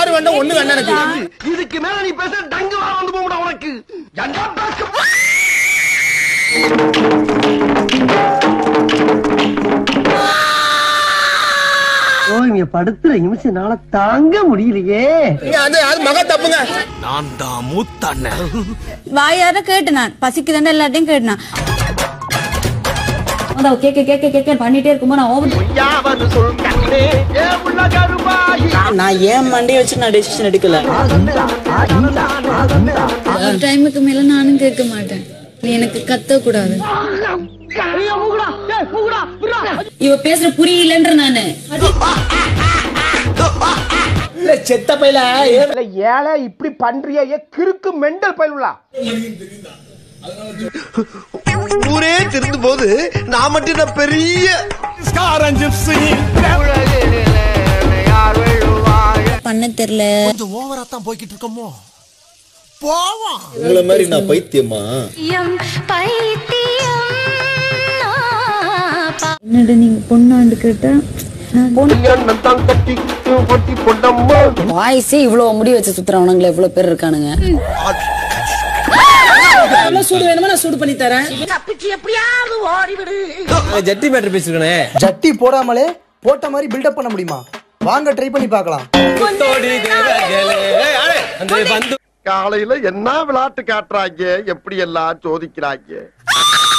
யாரு வேண்டாம் ஒண்ணு வேண்டாம் எனக்கு இதுக்கு மேல நீ பேச டங்கு வர வந்து போகடா உனக்கு ஏன்டா பேச ஓ இங்க படுத்துற நிமிஷம்னால தாங்க முடியலையே நீங்க அது அது மக தப்புங்க நான் தான் மூத்த வாயார கேட்டு நான் பசிக்குதுன்னு எல்லாத்தையும் கேட்டு நான் அதான் கேட்க கேட்க கேட்க பண்ணிட்டே இருக்கும்போது நான் ஓவர் யாவது சொல் கண்ணே ஏ உள்ள கருவாயி நான் ஏன் மண்டைய வச்சு நான் டெசிஷன் எடுக்கல ஒரு டைமுக்கு மேல நானும் கேட்க மாட்டேன் நீ எனக்கு கத்த கூடாது இவ பேசுற புரியலன்ற நானு இல்ல செத்த பையில ஏழை இப்படி பண்றிய ஏ கிறுக்கு மெண்டல் பயிலுலா ஊரே திருந்து போது நான் மட்டும் என்ன பெரிய பண்ண தெரியல கொஞ்சம் ஓவரா தான் போய்கிட்டு இருக்கோமோ போவோம் உங்களை மாதிரி நான் பைத்தியமா என்னடா நீங்க பொண்ணாண்டு கேட்டா தான் கட்டிக்கிட்டு பொட்டி பொண்டம்மா வாய்ஸே இவ்வளவு முடி வச்சு சுத்துறவனுங்களே இவ்வளவு பேர் இருக்கானுங்க எவ்வளவு சூடு வேணுமோ நான் சூடு பண்ணி தரேன் ஜட்டி பேட்டர் பேசிருக்கனே ஜட்டி போடாமலே போட்ட மாதிரி பில்டப் பண்ண முடியுமா வாங்க ட்ரை பண்ணி பார்க்கலாம் அந்த வந்து காலையில என்ன விளையாட்டு காட்டுறாங்க எப்படி எல்லாம் சோதிக்கிறாங்க